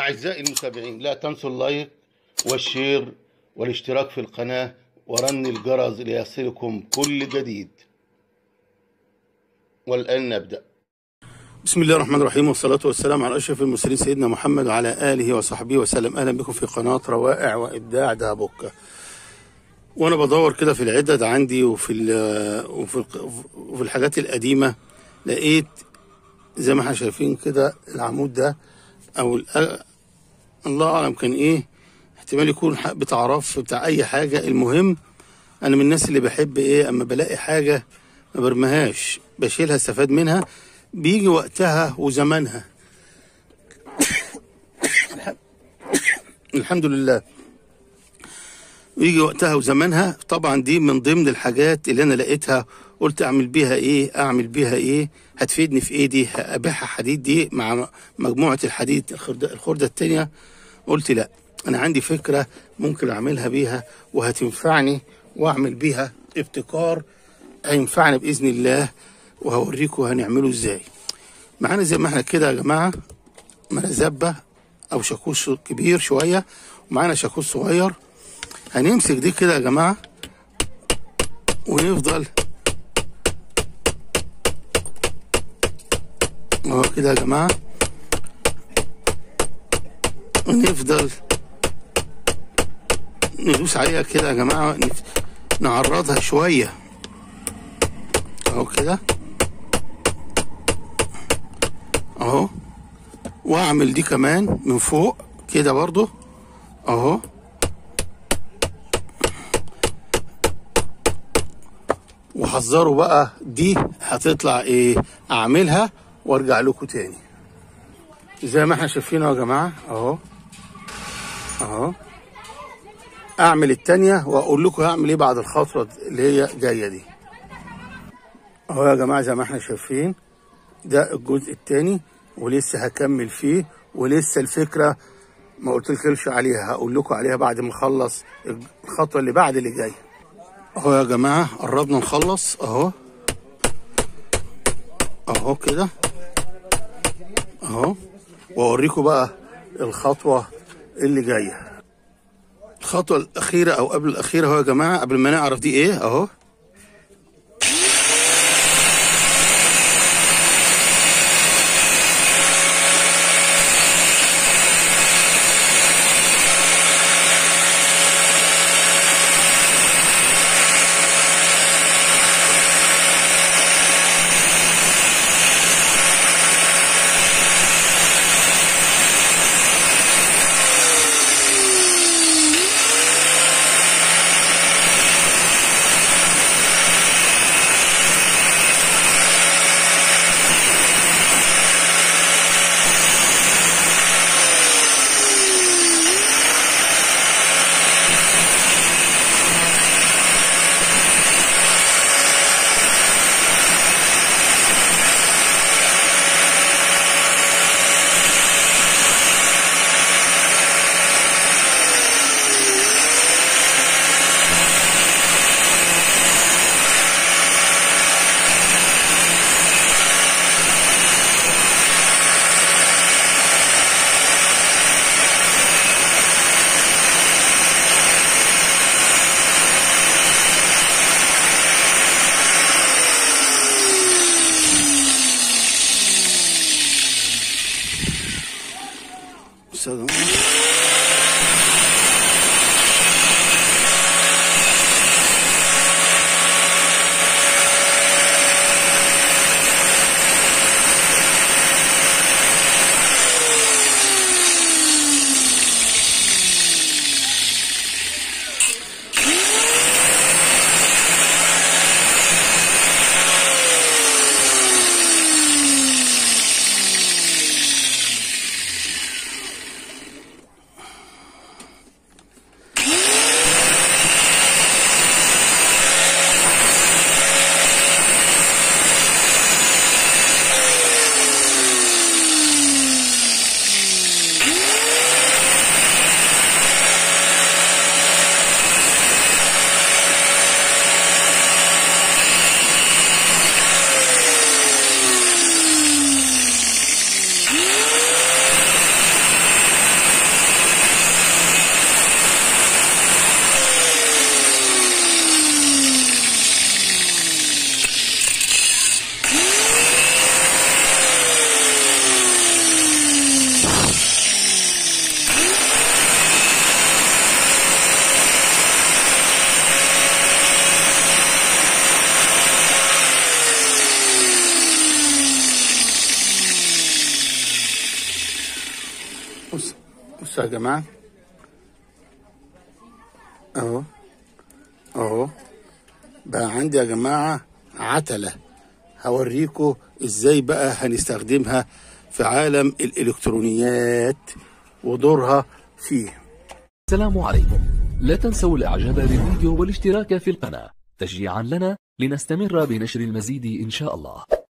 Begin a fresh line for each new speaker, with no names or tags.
أعزائي المتابعين لا تنسوا اللايك والشير والاشتراك في القناة ورن الجرس ليصلكم كل جديد والآن نبدأ بسم الله الرحمن الرحيم والصلاة والسلام على أشرف المرسلين سيدنا محمد وعلى آله وصحبه وسلم أهلا بكم في قناة روائع وإبداع دهبوكة وأنا بدور كده في العدد عندي وفي ال- وفي ال- وفي الحاجات القديمة لقيت زي ما احنا شايفين كده العمود ده أو الأ- الله أعلم كان إيه احتمال يكون ح- بتاع رف بتاع أي حاجة المهم أنا من الناس اللي بحب إيه أما بلاقي حاجة ما برميهاش بشيلها استفاد منها بيجي وقتها وزمانها الحمد لله ويجي وقتها وزمانها طبعا دي من ضمن الحاجات اللي انا لقيتها قلت اعمل بيها ايه اعمل بيها ايه هتفيدني في ايه دي ابيعها حديد دي مع مجموعه الحديد الخرده, الخردة التانية قلت لا انا عندي فكره ممكن اعملها بيها وهتنفعني واعمل بيها ابتكار هينفعني باذن الله وهوريكم هنعمله ازاي معانا زي ما احنا كده يا جماعه مرزبه او شاكوش كبير شويه ومعانا شاكوش صغير هنمسك دي كده يا جماعه ونفضل اهو كده يا جماعه ونفضل ندوس عليها كده يا جماعه نف- نعرضها شويه اهو كده اهو واعمل دي كمان من فوق كده برضو اهو وحذروا بقى دي هتطلع ايه اعملها وارجع لكم تاني زي ما احنا شايفين اهو يا جماعه اهو اهو اعمل التانية واقول لكم هعمل ايه بعد الخطوه اللي هي جايه دي اهو يا جماعه زي ما احنا شايفين ده الجزء التاني ولسه هكمل فيه ولسه الفكره ما قلتلكش عليها هقول لكم عليها بعد ما نخلص الخطوه اللي بعد اللي جايه اهو يا جماعه قربنا نخلص اهو اهو كده اهو واوريكم بقى الخطوه اللي جايه الخطوه الاخيره او قبل الاخيره اهو يا جماعه قبل ما نعرف دي ايه اهو بصوا يا جماعة اهو اهو بقى عندي يا جماعة عتلة هوريكم ازاي بقى هنستخدمها في عالم الالكترونيات ودورها فيه
السلام عليكم لا تنسوا الاعجاب بالفيديو والاشتراك في القناة تشجيعا لنا لنستمر بنشر المزيد ان شاء الله